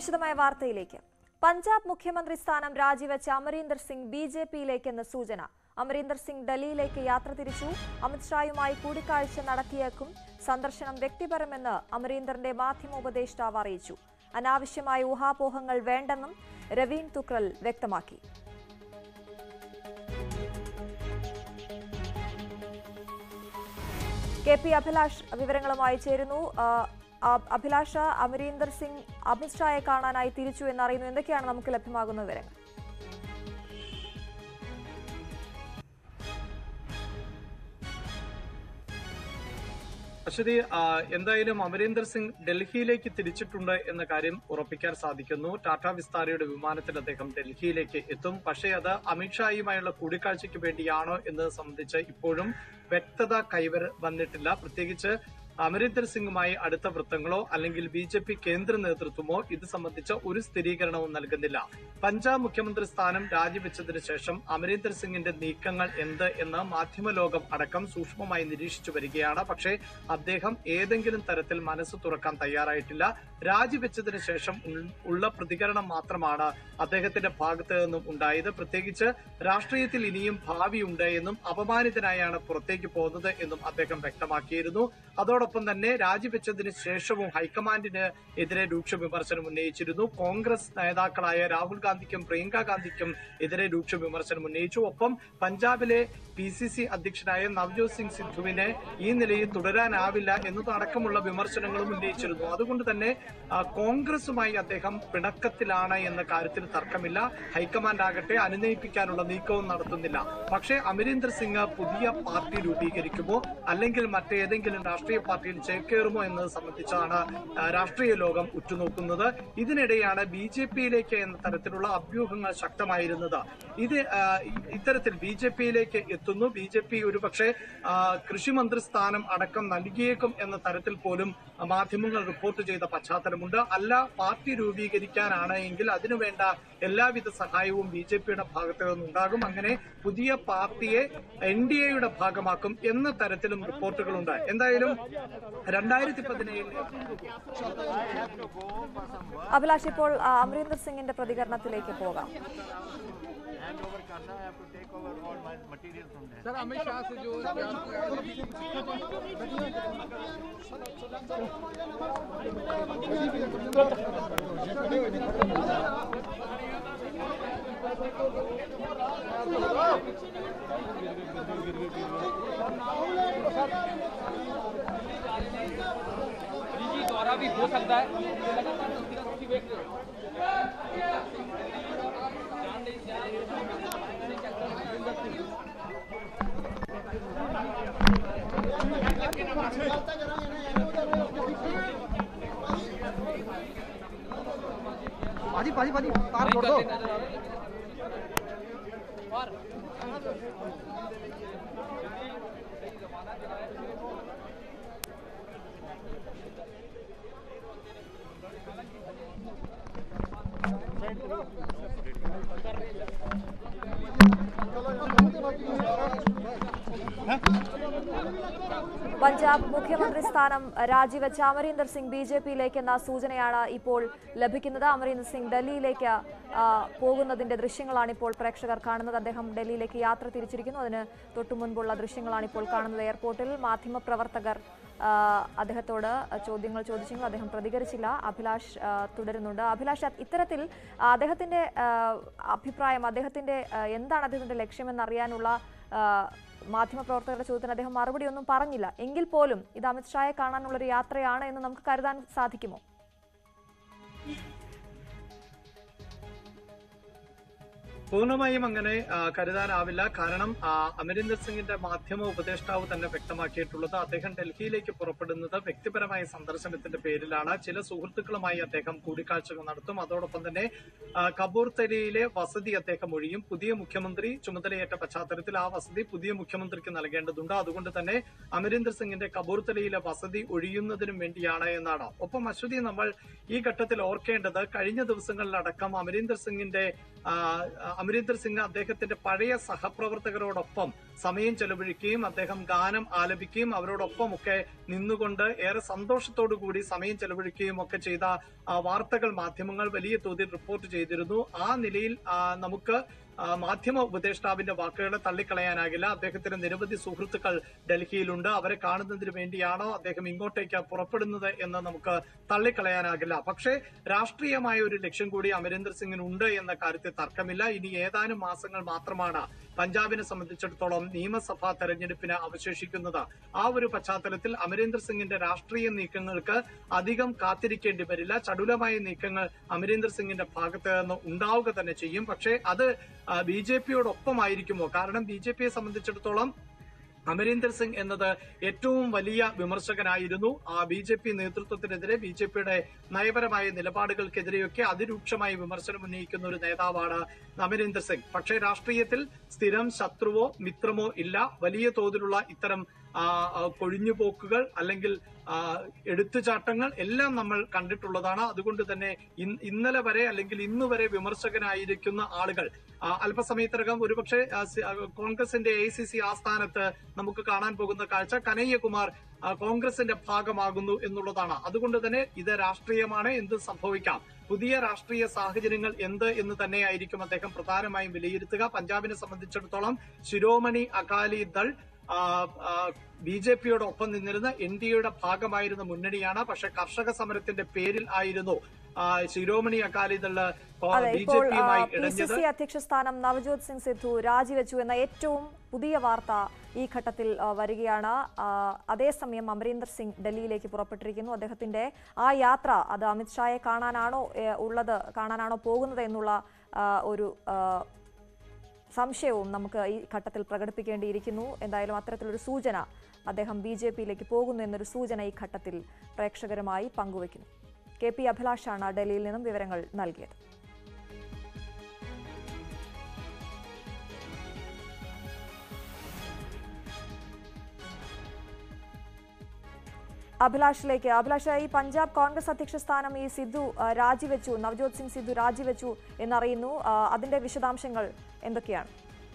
വിശദമായ വാർത്തയിലേക്ക് പഞ്ചാബ് മുഖ്യമന്ത്രി സ്ഥാനം രാജിവെച്ച അമരീന്ദർ സിംഗ് ബി ജെ പിയിലേക്കെന്ന് സൂചന അമരീന്ദർ സിംഗ് ഡൽഹിയിലേക്ക് യാത്ര തിരിച്ചു അമിത്ഷായുമായി കൂടിക്കാഴ്ച നടത്തിയേക്കും സന്ദർശനം വ്യക്തിപരമെന്ന് അമരീന്ദറിന്റെ മാധ്യമോപദേഷ്ടാവ് അറിയിച്ചു അനാവശ്യമായ ഊഹാപോഹങ്ങൾ വേണ്ടെന്നും രവീൻ തുക്രൽ വ്യക്തമാക്കി കെ പി അഭിലാഷ് വിവരങ്ങളുമായി ചേരുന്നു ആ, ആ, അഭിലാഷ അമരീന്ദർ സിംഗ് അമിത്ഷായെ കാണാനായി തിരിച്ചു എന്നറിയുന്നു എന്തൊക്കെയാണ് നമുക്ക് ലഭ്യമാകുന്ന വിവരങ്ങൾ അശ്വതി ആ, എന്തായാലും അമരീന്ദർ സിംഗ് ഡൽഹിയിലേക്ക് തിരിച്ചിട്ടുണ്ട് എന്ന കാര്യം ഉറപ്പിക്കാൻ സാധിക്കുന്നു ടാറ്റ വിസ്താരയുടെ വിമാനത്തിൽ അദ്ദേഹം ഡൽഹിയിലേക്ക് എത്തും പക്ഷേ അത് അമിത്ഷായുമായുള്ള കൂടിക്കാഴ്ചയ്ക്ക് വേണ്ടിയാണോ എന്നത് സംബന്ധിച്ച് ഇപ്പോഴും വ്യക്തത കൈവര വന്നിട്ടില്ല പ്രത്യേകിച്ച് അമരീന്ദർ സിംഗുമായി അടുത്ത വൃത്തങ്ങളോ അല്ലെങ്കിൽ ബി ജെ പി കേന്ദ്ര നേതൃത്വമോ ഇത് സംബന്ധിച്ച ഒരു സ്ഥിരീകരണവും നൽകുന്നില്ല പഞ്ചാബ് മുഖ്യമന്ത്രി സ്ഥാനം രാജിവെച്ചതിന് ശേഷം അമരീന്ദർ സിംഗിന്റെ നീക്കങ്ങൾ എന്ത് എന്ന് മാധ്യമലോകം അടക്കം സൂക്ഷ്മമായി നിരീക്ഷിച്ചു വരികയാണ് പക്ഷേ അദ്ദേഹം ഏതെങ്കിലും തരത്തിൽ മനസ്സ് തുറക്കാൻ തയ്യാറായിട്ടില്ല രാജിവെച്ചതിന് ശേഷം ഉൾ- ഉള്ള പ്രതികരണം മാത്രമാണ് അദ്ദേഹത്തിന്റെ ഭാഗത്ത് നിന്നും ഉണ്ടായത് പ്രത്യേകിച്ച് രാഷ്ട്രീയത്തിൽ ഇനിയും ഭാവിയുണ്ട് എന്നും അപമാനിതനായാണ് പുറത്തേക്ക് പോകുന്നത് എന്നും അദ്ദേഹം വ്യക്തമാക്കിയിരുന്നു അതോടൊപ്പം തന്നെ രാജിവെച്ചതിന് ശേഷവും ഹൈക്കമാൻഡിന് എതിരെ രൂക്ഷ വിമർശനം ഉന്നയിച്ചിരുന്നു കോൺഗ്രസ് നേതാക്കളായ രാഹുൽ ഗാന്ധിക്കും പ്രിയങ്ക ഗാന്ധിക്കും എതിരെ രൂക്ഷ വിമർശനം ഉന്നയിച്ചു ഒപ്പം പഞ്ചാബിലെ പി സി സി അധ്യക്ഷനായ നവ്ജോത് സിംഗ് സിദ്ധുവിനെ ഈ നിലയിൽ തുടരാനാവില്ല എന്നതടക്കമുള്ള വിമർശനങ്ങളും ഉന്നയിച്ചിരുന്നു അതുകൊണ്ട് തന്നെ ആ, കോൺഗ്രസുമായി അദ്ദേഹം പിണക്കത്തിലാണ് എന്ന കാര്യത്തിൽ തർക്കമില്ല ഹൈക്കമാൻഡ് ആകട്ടെ അനുനയിപ്പിക്കാനുള്ള നീക്കവും നടത്തുന്നില്ല പക്ഷേ അമരീന്ദർ സിംഗ് പുതിയ പാർട്ടി രൂപീകരിക്കുമോ അല്ലെങ്കിൽ മറ്റേതെങ്കിലും രാഷ്ട്രീയ പാർട്ടിയിൽ ചേക്കേറുമോ എന്നത് സംബന്ധിച്ചാണ് ആ, രാഷ്ട്രീയ ലോകം ഉറ്റുനോക്കുന്നത് ഇതിനിടെയാണ് ബി ജെ പിയിലേക്ക് എന്ന തരത്തിലുള്ള അഭ്യൂഹങ്ങൾ ശക്തമായിരുന്നത് ഇത് ആ, ഇ- ഇത്തരത്തിൽ ബി ജെ പിയിലേക്ക് എത്തുന്നു ബി ജെ പി ഒരുപക്ഷെ ആ, കൃഷിമന്ത്രി സ്ഥാനം അടക്കം നൽകിയേക്കും എന്ന തരത്തിൽ പോലും മാധ്യമങ്ങൾ റിപ്പോർട്ട് ചെയ്ത പശ്ചാത്തലമുണ്ട് അല്ല പാർട്ടി രൂപീകരിക്കാനാണ് എങ്കിൽ അതിനുവേണ്ട എല്ലാവിധ സഹായവും ബി ജെ പിയുടെ ഭാഗത്ത് നിന്നുണ്ടാകും അങ്ങനെ പുതിയ പാർട്ടിയെ എൻ ഡി എയുടെ ഭാഗമാക്കും എന്ന തരത്തിലും റിപ്പോർട്ടുകളുണ്ട് എന്തായാലും രണ്ടായിരത്തി പതിനേഴിൽ അഭിലാഷ് ഇപ്പോൾ ആ, അമരീന്ദർ സിംഗിന്റെ പ്രതികരണത്തിലേക്ക് പോകാം सर अमित शाह से जो निजी दौरा भी हो सकता है लगातार तस्वीरें उसकी देख रहे हो पाजी पाजी पाजी तार छोड़ दो नजर आ रहे हैं और പഞ്ചാബ് മുഖ്യമന്ത്രി സ്ഥാനം രാജിവെച്ച അമരീന്ദർ സിംഗ് ബി ജെ പിയിലേക്കെന്ന സൂചനയാണ് ഇപ്പോൾ ലഭിക്കുന്നത് അമരീന്ദർ സിംഗ് ഡൽഹിയിലേക്ക് ആ, പോകുന്നതിന്റെ ദൃശ്യങ്ങളാണ് ഇപ്പോൾ പ്രേക്ഷകർ കാണുന്നത് അദ്ദേഹം ഡൽഹിയിലേക്ക് യാത്ര തിരിച്ചിരിക്കുന്നു അതിന് തൊട്ടു മുൻപുള്ള ദൃശ്യങ്ങളാണ് ഇപ്പോൾ കാണുന്നത് എയർപോർട്ടിൽ മാധ്യമപ്രവർത്തകർ ആ, അദ്ദേഹത്തോട് ചോദ്യങ്ങൾ ചോദിച്ചെങ്കിലും അദ്ദേഹം പ്രതികരിച്ചില്ല അഭിലാഷ് ആ, തുടരുന്നുണ്ട് അഭിലാഷ് ഇത്തരത്തിൽ അദ്ദേഹത്തിന്റെ ആ, അഭിപ്രായം അദ്ദേഹത്തിന്റെ ആ, എന്താണ് അദ്ദേഹത്തിന്റെ ലക്ഷ്യമെന്നറിയാനുള്ള ആ, മാധ്യമപ്രവർത്തകരുടെ ചോദ്യത്തിന് അദ്ദേഹം മറുപടി ഒന്നും പറഞ്ഞില്ല എങ്കിൽ പോലും ഇത് അമിത്ഷായെ കാണാനുള്ള ഒരു യാത്രയാണ് എന്ന് നമുക്ക് കരുതാൻ സാധിക്കുമോ പൂർണ്ണമായും അങ്ങനെ ആ, കരുതാനാവില്ല കാരണം ആ, അമരീന്ദർ സിംഗിന്റെ മാധ്യമ ഉപദേഷ്ടാവ് തന്നെ വ്യക്തമാക്കിയിട്ടുള്ളത് അദ്ദേഹം ഡൽഹിയിലേക്ക് പുറപ്പെടുന്നത് വ്യക്തിപരമായ സന്ദർശനത്തിന്റെ പേരിലാണ് ചില സുഹൃത്തുക്കളുമായി അദ്ദേഹം കൂടിക്കാഴ്ചകൾ നടത്തും അതോടൊപ്പം തന്നെ ആ, കപൂർത്തലയിലെ വസതി അദ്ദേഹം ഒഴിയും പുതിയ മുഖ്യമന്ത്രി ചുമതലയേറ്റ പശ്ചാത്തലത്തിൽ ആ വസതി പുതിയ മുഖ്യമന്ത്രിക്ക് നൽകേണ്ടതുണ്ട് അതുകൊണ്ട് തന്നെ അമരീന്ദർ സിംഗിന്റെ കപൂർത്തലയിലെ വസതി ഒഴിയുന്നതിനും വേണ്ടിയാണ് എന്നാണ് ഒപ്പം അശ്വതി നമ്മൾ ഈ ഘട്ടത്തിൽ ഓർക്കേണ്ടത് കഴിഞ്ഞ ദിവസങ്ങളിലടക്കം അമരീന്ദർ സിംഗിന്റെ ആ, അമരീന്ദർ സിംഗ് അദ്ദേഹത്തിന്റെ പഴയ സഹപ്രവർത്തകരോടൊപ്പം സമയം ചെലവഴിക്കുകയും അദ്ദേഹം ഗാനം ആലപിക്കുകയും അവരോടൊപ്പം ഒക്കെ നിന്നുകൊണ്ട് ഏറെ സന്തോഷത്തോടു കൂടി സമയം ചെലവഴിക്കുകയും ഒക്കെ ചെയ്ത ആ, വാർത്തകൾ മാധ്യമങ്ങൾ വലിയ തോതിൽ റിപ്പോർട്ട് ചെയ്തിരുന്നു ആ നിലയിൽ ആ, നമുക്ക് ആ, മാധ്യമ ഉപദേഷ്ടാവിന്റെ വാക്കുകളെ തള്ളിക്കളയാനാകില്ല അദ്ദേഹത്തിന് നിരവധി സുഹൃത്തുക്കൾ ഡൽഹിയിലുണ്ട് അവരെ കാണുന്നതിന് വേണ്ടിയാണോ അദ്ദേഹം ഇങ്ങോട്ടേക്ക് പുറപ്പെടുന്നത് എന്ന് നമുക്ക് തള്ളിക്കളയാനാകില്ല പക്ഷേ രാഷ്ട്രീയമായ ഒരു ലക്ഷ്യം കൂടി അമരീന്ദർ സിംഗിന് ഉണ്ട് എന്ന കാര്യത്തിൽ തർക്കമില്ല ഇനി ഏതാനും മാസങ്ങൾ മാത്രമാണ് പഞ്ചാബിനെ സംബന്ധിച്ചിടത്തോളം നിയമസഭാ തെരഞ്ഞെടുപ്പിന് അവശേഷിക്കുന്നത് ആ ഒരു പശ്ചാത്തലത്തിൽ അമരീന്ദർ സിംഗിന്റെ രാഷ്ട്രീയ നീക്കങ്ങൾക്ക് അധികം കാത്തിരിക്കേണ്ടി വരില്ല ചടുലമായ നീക്കങ്ങൾ അമരീന്ദർ സിംഗിന്റെ ഭാഗത്ത് നിന്ന് ഉണ്ടാവുക തന്നെ ചെയ്യും പക്ഷേ അത് ബി ജെ പിയോടൊപ്പമായിരിക്കുമോ കാരണം ബി ജെ പിയെ സംബന്ധിച്ചിടത്തോളം അമരീന്ദർ സിംഗ് എന്നത് ഏറ്റവും വലിയ വിമർശകനായിരുന്നു ആ ബി ജെ പി നേതൃത്വത്തിനെതിരെ ബി ജെ പിയുടെ നയപരമായ നിലപാടുകൾക്കെതിരെയൊക്കെ അതിരൂക്ഷമായി വിമർശനം ഉന്നയിക്കുന്ന ഒരു നേതാവാണ് അമരീന്ദർ സിംഗ് പക്ഷേ രാഷ്ട്രീയത്തിൽ സ്ഥിരം ശത്രുവോ മിത്രമോ ഇല്ല വലിയ തോതിലുള്ള ഇത്തരം ആ, ആ, കൊഴിഞ്ഞുപോക്കുകൾ അല്ലെങ്കിൽ ആ, എടുത്തുചാട്ടങ്ങൾ എല്ലാം നമ്മൾ കണ്ടിട്ടുള്ളതാണ് അതുകൊണ്ട് തന്നെ ഇൻ- ഇന്നലെ വരെ അല്ലെങ്കിൽ ഇന്ന് വരെ വിമർശകനായിരിക്കുന്ന ആളുകൾ ആ, അല്പസമയത്തിനകം ഒരുപക്ഷെ ആ, സി- ആ, കോൺഗ്രസിന്റെ എ സി സി ആസ്ഥാനത്ത് നമുക്ക് കാണാൻ പോകുന്ന കാഴ്ച കനയ്യകുമാർ ആ, കോൺഗ്രസിന്റെ ഭാഗമാകുന്നു എന്നുള്ളതാണ് അതുകൊണ്ട് തന്നെ ഇത് രാഷ്ട്രീയമാണ് എന്ത് സംഭവിക്കാം പുതിയ രാഷ്ട്രീയ സാഹചര്യങ്ങൾ എന്ത് എന്ന് തന്നെയായിരിക്കും അദ്ദേഹം പ്രധാനമായും വിലയിരുത്തുക പഞ്ചാബിനെ സംബന്ധിച്ചിടത്തോളം ശിരോമണി അകാലി ദൾ ബി ജെ പിയോടൊപ്പം നിന്നിരുന്ന എൻ ഡി എയുടെ ഭാഗമായിരുന്ന മുന്നണിയാണ് പക്ഷെ കർഷക സമരത്തിന്റെ പേരിൽ ആയിരുന്നു ആ, ശിരോമണി അകാലിദള് അതെ ബി ജെ ഇപ്പോൾ പിയുമായി പി സി ഇടഞ്ഞത് സി അധ്യക്ഷ സ്ഥാനം നവജോത് സിംഗ് സിദ്ധു രാജിവെച്ചു എന്ന ഏറ്റവും പുതിയ വാർത്ത ഈ ഘട്ടത്തിൽ ആ, വരികയാണ് ആ, അതേസമയം അമരീന്ദർ സിംഗ് ഡൽഹിയിലേക്ക് പുറപ്പെട്ടിരിക്കുന്നു അദ്ദേഹത്തിന്റെ ആ യാത്ര അത് അമിത്ഷായെ കാണാനാണോ ഏ, ഉള്ളത് കാണാനാണോ പോകുന്നത് എന്നുള്ള ആ, ഒരു ആ, സംശയവും നമുക്ക് ഈ ഘട്ടത്തിൽ പ്രകടിപ്പിക്കേണ്ടിയിരിക്കുന്നു എന്തായാലും അത്തരത്തിലൊരു സൂചന അദ്ദേഹം ബി ജെ പിയിലേക്ക് പോകുന്നു എന്നൊരു സൂചന ഈ ഘട്ടത്തിൽ പ്രേക്ഷകരുമായി പങ്കുവയ്ക്കുന്നു കെ പി അഭിലാഷാണ് ഡൽഹിയിൽ നിന്നും വിവരങ്ങൾ നൽകിയത് അഭിലാഷിലേക്ക് അഭിലാഷ് ഈ പഞ്ചാബ് കോൺഗ്രസ് അധ്യക്ഷ സ്ഥാനം ഈ സിദ്ധു ആ, രാജിവെച്ചു നവജോത് സിംഗ് സിദ്ധു രാജിവെച്ചു എന്നറിയുന്നു ആ, അതിന്റെ വിശദാംശങ്ങൾ എന്തൊക്കെയാണ്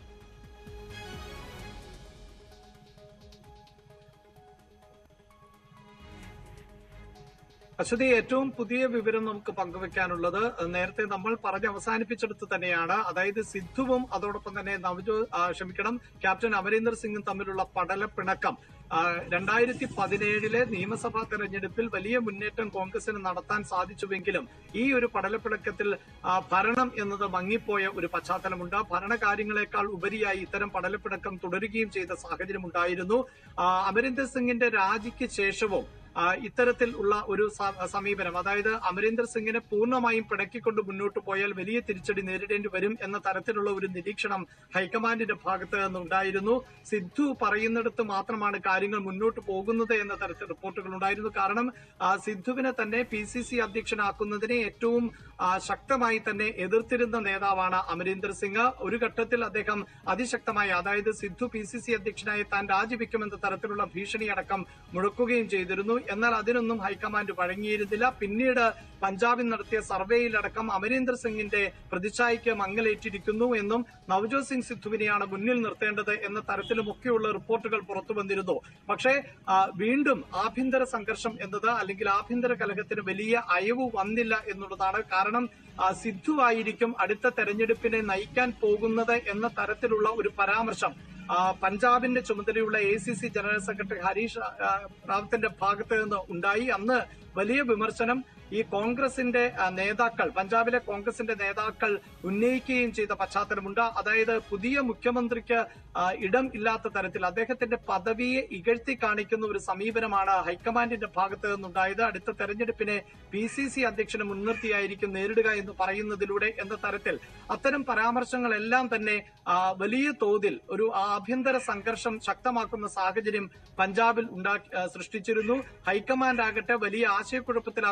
അശ്വതി ഏറ്റവും പുതിയ വിവരം നമുക്ക് പങ്കുവെക്കാനുള്ളത് നേരത്തെ നമ്മൾ പറഞ്ഞ് അവസാനിപ്പിച്ചെടുത്ത് തന്നെയാണ് അതായത് സിദ്ധുവും അതോടൊപ്പം തന്നെ നവജോ ആ, ക്ഷമിക്കണം ക്യാപ്റ്റൻ അമരീന്ദർ സിംഗും തമ്മിലുള്ള പടലപ്പിണക്കം ആ, രണ്ടായിരത്തി പതിനേഴിലെ നിയമസഭാ തെരഞ്ഞെടുപ്പിൽ വലിയ മുന്നേറ്റം കോൺഗ്രസിന് നടത്താൻ സാധിച്ചുവെങ്കിലും ഈ ഒരു പടലപ്പിണക്കത്തിൽ ആ, ഭരണം എന്നത് മങ്ങിപ്പോയ ഒരു പശ്ചാത്തലമുണ്ട് ഭരണകാര്യങ്ങളെക്കാൾ ഉപരിയായി ഇത്തരം പടലപ്പിണക്കം തുടരുകയും ചെയ്ത സാഹചര്യമുണ്ടായിരുന്നു ആ, അമരീന്ദർ സിംഗിന്റെ രാജിക്ക് ശേഷവും ആ, ഇത്തരത്തിൽ ഉള്ള ഒരു സ- സമീപനം അതായത് അമരീന്ദർ സിംഗിനെ പൂർണ്ണമായും പിണക്കിക്കൊണ്ട് മുന്നോട്ട് പോയാൽ വലിയ തിരിച്ചടി നേരിടേണ്ടി വരും എന്ന തരത്തിലുള്ള ഒരു നിരീക്ഷണം ഹൈക്കമാൻഡിന്റെ ഭാഗത്ത് നിന്നുണ്ടായിരുന്നു സിദ്ധു പറയുന്നിടത്ത് മാത്രമാണ് കാര്യങ്ങൾ മുന്നോട്ട് പോകുന്നത് എന്ന തരത്തിൽ റിപ്പോർട്ടുകൾ ഉണ്ടായിരുന്നു കാരണം ആ, സിദ്ധുവിനെ തന്നെ പി സി സി അധ്യക്ഷനാക്കുന്നതിനെ ഏറ്റവും ആ, ശക്തമായി തന്നെ എതിർത്തിരുന്ന നേതാവാണ് അമരീന്ദർ സിംഗ് ഒരു ഘട്ടത്തിൽ അദ്ദേഹം അതിശക്തമായി അതായത് സിദ്ധു പി സി സി അധ്യക്ഷനായി താൻ രാജിവെക്കുമെന്ന തരത്തിലുള്ള ഭീഷണിയടക്കം മുഴക്കുകയും ചെയ്തിരുന്നു എന്നാൽ അതിനൊന്നും ഹൈക്കമാൻഡ് വഴങ്ങിയിരുന്നില്ല പിന്നീട് പഞ്ചാബിൽ നടത്തിയ സർവേയിലടക്കം അമരീന്ദർ സിംഗിന്റെ പ്രതിച്ഛായയ്ക്ക് മങ്ങലേറ്റിരിക്കുന്നു എന്നും നവജോത് സിംഗ് സിദ്ധുവിനെയാണ് മുന്നിൽ നിർത്തേണ്ടത് എന്ന തരത്തിലുമൊക്കെയുള്ള റിപ്പോർട്ടുകൾ പുറത്തു വന്നിരുന്നു പക്ഷേ ആ, വീണ്ടും ആഭ്യന്തര സംഘർഷം എന്നത് അല്ലെങ്കിൽ ആഭ്യന്തര കലഹത്തിന് വലിയ അയവ് വന്നില്ല എന്നുള്ളതാണ് കാരണം ആ, സിദ്ധു ആയിരിക്കും അടുത്ത തെരഞ്ഞെടുപ്പിനെ നയിക്കാൻ പോകുന്നത് എന്ന തരത്തിലുള്ള ഒരു പരാമർശം ആ, പഞ്ചാബിന്റെ ചുമതലയുള്ള A C C general secretary Harish ആ, റാവത്തിന്റെ ഭാഗത്ത് നിന്ന് ഉണ്ടായി അന്ന് വലിയ വിമർശനം ഈ കോൺഗ്രസിന്റെ ആ, നേതാക്കൾ പഞ്ചാബിലെ കോൺഗ്രസിന്റെ നേതാക്കൾ ഉന്നയിക്കുകയും ചെയ്ത പശ്ചാത്തലമുണ്ട് അതായത് പുതിയ മുഖ്യമന്ത്രിക്ക് ആ, ഇടം ഇല്ലാത്ത തരത്തിൽ അദ്ദേഹത്തിന്റെ പദവിയെ ഇകഴ്ത്തി കാണിക്കുന്ന ഒരു സമീപനമാണ് ഹൈക്കമാൻഡിന്റെ ഭാഗത്ത് നിന്നുണ്ടായത് അടുത്ത തെരഞ്ഞെടുപ്പിനെ പി സി സി അധ്യക്ഷനെ മുൻനിർത്തിയായിരിക്കും നേരിടുക എന്ന് പറയുന്നതിലൂടെ എന്ന തരത്തിൽ അത്തരം പരാമർശങ്ങളെല്ലാം തന്നെ ആ, വലിയ തോതിൽ ഒരു ആഭ്യന്തര സംഘർഷം ശക്തമാക്കുന്ന സാഹചര്യം പഞ്ചാബിൽ ഉണ്ടാക്കി ആ, സൃഷ്ടിച്ചിരുന്നു ഹൈക്കമാൻഡ് ആകട്ടെ വലിയ ആശയക്കുഴപ്പത്തിലാകുന്ന സാഹചര്യം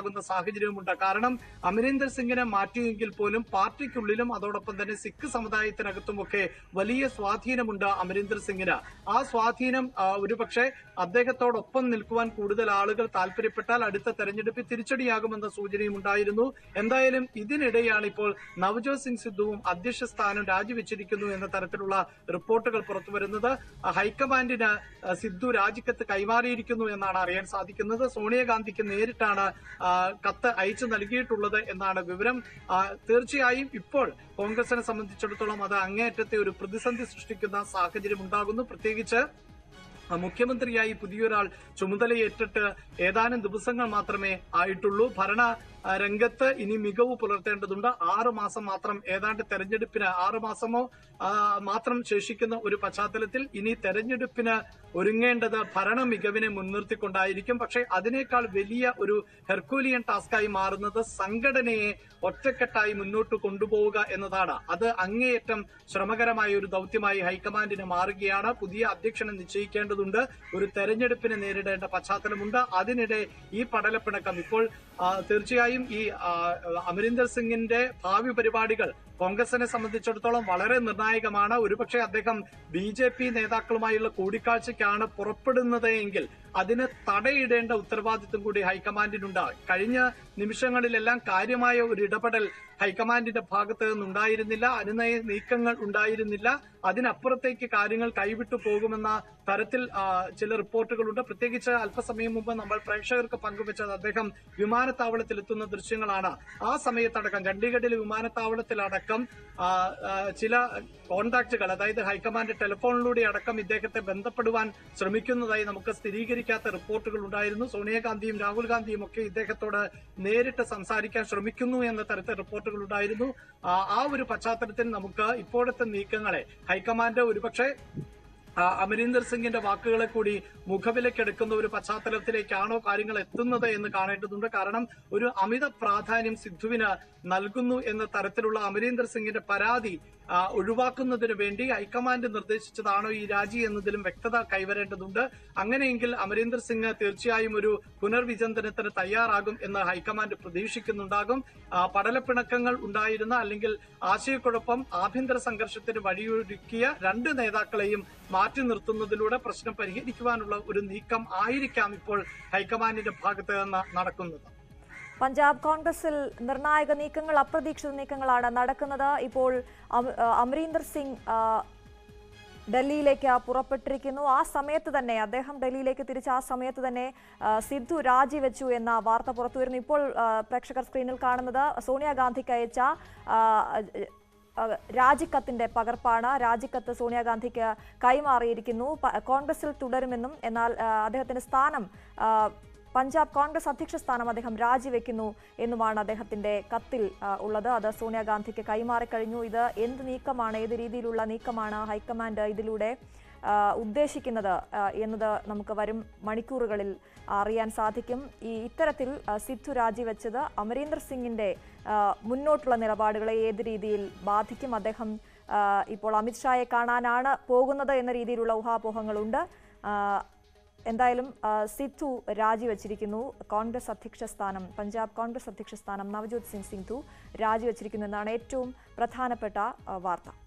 സാഹചര്യവുമുണ്ട് കാരണം അമരീന്ദർ സിംഗിനെ മാറ്റിയെങ്കിൽ പോലും പാർട്ടിക്കുള്ളിലും അതോടൊപ്പം തന്നെ സിഖ് സമുദായത്തിനകത്തുമൊക്കെ വലിയ സ്വാധീനമുണ്ട് അമരീന്ദർ സിംഗിന് ആ സ്വാധീനം ആ, ഒരുപക്ഷെ അദ്ദേഹത്തോടൊപ്പം നിൽക്കുവാൻ കൂടുതൽ ആളുകൾ താല്പര്യപ്പെട്ടാൽ അടുത്ത തെരഞ്ഞെടുപ്പിൽ തിരിച്ചടിയാകുമെന്ന സൂചനയും ഉണ്ടായിരുന്നു എന്തായാലും ഇതിനിടെയാണ് ഇപ്പോൾ നവജോത് സിംഗ് സിദ്ധുവും അധ്യക്ഷ സ്ഥാനം രാജിവെച്ചിരിക്കുന്നു എന്ന തരത്തിലുള്ള റിപ്പോർട്ടുകൾ പുറത്തുവരുന്നത് ആ, ഹൈക്കമാൻഡിന് ആ, സിദ്ധു രാജിക്കത്ത് കൈമാറിയിരിക്കുന്നു എന്നാണ് അറിയാൻ സാധിക്കുന്നത് സോണിയാഗാന്ധിക്ക് നേരിട്ടാണ് ആ, കത്ത് അയച്ചു നൽകിയിട്ടുള്ളത് എന്നാണ് വിവരം ആ, തീർച്ചയായും ഇപ്പോൾ കോൺഗ്രസിനെ സംബന്ധിച്ചിടത്തോളം അത് അങ്ങേയറ്റത്തെ ഒരു പ്രതിസന്ധി സൃഷ്ടിക്കുന്ന സാഹചര്യം ഉണ്ടാകുന്നു പ്രത്യേകിച്ച് ആ, മുഖ്യമന്ത്രിയായി പുതിയൊരാൾ ചുമതലയേറ്റിട്ട് ഏതാനും ദിവസങ്ങൾ മാത്രമേ ആയിട്ടുള്ളൂ ഭരണ ആ, രംഗത്ത് ഇനി മികവ് പുലർത്തേണ്ടതുണ്ട് ആറു മാസം മാത്രം ഏതാണ്ട് തെരഞ്ഞെടുപ്പിന് ആറു മാസമോ ആ, മാത്രം ശേഷിക്കുന്ന ഒരു പശ്ചാത്തലത്തിൽ ഇനി തെരഞ്ഞെടുപ്പിന് ഒരുങ്ങേണ്ടത് ഭരണ മികവിനെ മുൻനിർത്തിക്കൊണ്ടായിരിക്കും പക്ഷേ അതിനേക്കാൾ വലിയ ഒരു ഹെർക്കൂലിയൻ ടാസ്കായി മാറുന്നത് സംഘടനയെ ഒറ്റക്കെട്ടായി മുന്നോട്ട് കൊണ്ടുപോവുക എന്നതാണ് അത് അങ്ങേയറ്റം ശ്രമകരമായ ഒരു ദൗത്യമായി ഹൈക്കമാൻഡിന് മാറുകയാണ് പുതിയ അധ്യക്ഷനെ നിശ്ചയിക്കേണ്ടതുണ്ട് ഒരു തെരഞ്ഞെടുപ്പിനെ നേരിടേണ്ട പശ്ചാത്തലമുണ്ട് അതിനിടെ ഈ പടലപ്പിണക്കം ഇപ്പോൾ ആ, തീർച്ചയായും ഈ ആ, അമരീന്ദർ സിംഗിന്റെ ഭാവി പരിപാടികൾ കോൺഗ്രസിനെ സംബന്ധിച്ചിടത്തോളം വളരെ നിർണായകമാണ് ഒരുപക്ഷെ അദ്ദേഹം ബി ജെ പി നേതാക്കളുമായുള്ള കൂടിക്കാഴ്ചയ്ക്കാണ് പുറപ്പെടുന്നത് എങ്കിൽ അതിന് തടയിടേണ്ട ഉത്തരവാദിത്വം കൂടി ഹൈക്കമാൻഡിനുണ്ട് കഴിഞ്ഞ നിമിഷങ്ങളിലെല്ലാം കാര്യമായ ഒരു ഇടപെടൽ ഹൈക്കമാൻഡിന്റെ ഭാഗത്ത് നിന്നുണ്ടായിരുന്നില്ല അനുനയ നീക്കങ്ങൾ ഉണ്ടായിരുന്നില്ല അതിനപ്പുറത്തേക്ക് കാര്യങ്ങൾ കൈവിട്ടു പോകുമെന്ന തരത്തിൽ ആ, ചില റിപ്പോർട്ടുകളുണ്ട് പ്രത്യേകിച്ച് അല്പസമയം മുമ്പ് നമ്മൾ പ്രേക്ഷകർക്ക് പങ്കുവച്ചത് അദ്ദേഹം വിമാനത്താവളത്തിൽ എത്തുന്ന ദൃശ്യങ്ങളാണ് ആ സമയത്തടക്കം ചണ്ഡീഗഡിലെ വിമാനത്താവളത്തിലടക്കം ആ, ആ, ചില കോണ്ടാക്റ്റുകൾ അതായത് ഹൈക്കമാൻഡ് ടെലിഫോണിലൂടെ അടക്കം ഇദ്ദേഹത്തെ ബന്ധപ്പെടുവാൻ ശ്രമിക്കുന്നതായി നമുക്ക് സ്ഥിരീകരിക്കാത്ത റിപ്പോർട്ടുകൾ ഉണ്ടായിരുന്നു സോണിയാഗാന്ധിയും രാഹുൽ ഗാന്ധിയും ഒക്കെ ഇദ്ദേഹത്തോട് നേരിട്ട് സംസാരിക്കാൻ ശ്രമിക്കുന്നു എന്ന തരത്തിൽ റിപ്പോർട്ടുകൾ ഉണ്ടായിരുന്നു ആ, ആ ഒരു പശ്ചാത്തലത്തിൽ നമുക്ക് ഇപ്പോഴത്തെ നീക്കങ്ങളെ ഹൈക്കമാൻഡ് ഒരുപക്ഷെ ആ, അമരീന്ദർ സിംഗിന്റെ വാക്കുകളെ കൂടി മുഖവിലക്കെടുക്കുന്ന ഒരു പശ്ചാത്തലത്തിലേക്കാണോ കാര്യങ്ങൾ എത്തുന്നത് എന്ന് കാണേണ്ടതുണ്ട് കാരണം ഒരു അമിത പ്രാധാന്യം സിദ്ധുവിന് നൽകുന്നു എന്ന തരത്തിലുള്ള അമരീന്ദർ സിംഗിന്റെ പരാതി ആ, ഒഴിവാക്കുന്നതിന് വേണ്ടി ഹൈക്കമാൻഡ് നിർദ്ദേശിച്ചതാണോ ഈ രാജി എന്നതിലും വ്യക്തത കൈവരേണ്ടതുണ്ട് അങ്ങനെയെങ്കിൽ അമരീന്ദർ സിംഗ് തീർച്ചയായും ഒരു പുനർവിചിന്തനത്തിന് തയ്യാറാകും എന്ന് ഹൈക്കമാൻഡ് പ്രതീക്ഷിക്കുന്നുണ്ടാകും ആ, പടലപ്പിണക്കങ്ങൾ ഉണ്ടായിരുന്ന അല്ലെങ്കിൽ ആശയക്കുഴപ്പം ആഭ്യന്തര സംഘർഷത്തിന് വഴിയൊരുക്കിയ രണ്ട് നേതാക്കളെയും മാറ്റി നിർത്തുന്നതിലൂടെ പ്രശ്നം പരിഹരിക്കുവാനുള്ള ഒരു നീക്കം ആയിരിക്കാം ഇപ്പോൾ ഹൈക്കമാൻഡിന്റെ ഭാഗത്ത് നിന്ന് നടക്കുന്നത് പഞ്ചാബ് കോൺഗ്രസിൽ നിർണായക നീക്കങ്ങൾ അപ്രതീക്ഷിത നീക്കങ്ങളാണ് നടക്കുന്നത് ഇപ്പോൾ അമ- ആ, അമരീന്ദർ സിംഗ് ആ, ഡൽഹിയിലേക്ക് പുറപ്പെട്ടിരിക്കുന്നു ആ സമയത്ത് തന്നെ അദ്ദേഹം ഡൽഹിയിലേക്ക് തിരിച്ച ആ സമയത്ത് തന്നെ ആ, സിദ്ധു രാജിവെച്ചു എന്ന വാർത്ത പുറത്തു വരുന്നു ഇപ്പോൾ ആ, പ്രേക്ഷകർ സ്ക്രീനിൽ കാണുന്നത് സോണിയാഗാന്ധിക്ക് അയച്ച ആ, ആ, രാജിക്കത്തിന്റെ പകർപ്പാണ് രാജിക്കത്ത് സോണിയാഗാന്ധിക്ക് കൈമാറിയിരിക്കുന്നു പ- കോൺഗ്രസിൽ തുടരുമെന്നും എന്നാൽ ആ, അദ്ദേഹത്തിന്റെ സ്ഥാനം ആ, പഞ്ചാബ് കോൺഗ്രസ് അധ്യക്ഷ സ്ഥാനം അദ്ദേഹം രാജിവെക്കുന്നു എന്നുമാണ് അദ്ദേഹത്തിന്റെ കത്തിൽ ആ, ഉള്ളത് അത് സോണിയാഗാന്ധിക്ക് കൈമാറിക്കഴിഞ്ഞു ഇത് എന്ത് നീക്കമാണ് ഏത് രീതിയിലുള്ള നീക്കമാണ് ഹൈക്കമാൻഡ് ഇതിലൂടെ ആ, ഉദ്ദേശിക്കുന്നത് ആ, എന്നത് നമുക്ക് വരും മണിക്കൂറുകളിൽ അറിയാൻ സാധിക്കും ഈ ഇത്തരത്തിൽ ആ, സിദ്ധു രാജിവെച്ചത് അമരീന്ദർ സിംഗിന്റെ ആ, മുന്നോട്ടുള്ള നിലപാടുകളെ ഏത് രീതിയിൽ ബാധിക്കും അദ്ദേഹം ആ, ഇപ്പോൾ അമിത്ഷായെ കാണാനാണ് പോകുന്നത് എന്ന രീതിയിലുള്ള ഊഹാപോഹങ്ങളുണ്ട് ആ, എന്തായാലും ആ, സിദ്ധു രാജിവെച്ചിരിക്കുന്നു കോൺഗ്രസ് അധ്യക്ഷ സ്ഥാനം പഞ്ചാബ് കോൺഗ്രസ് അധ്യക്ഷ സ്ഥാനം നവജോത് സിംഗ് സിന്ധു രാജിവെച്ചിരിക്കുന്നു എന്നാണ് ഏറ്റവും പ്രധാനപ്പെട്ട ആ, വാർത്ത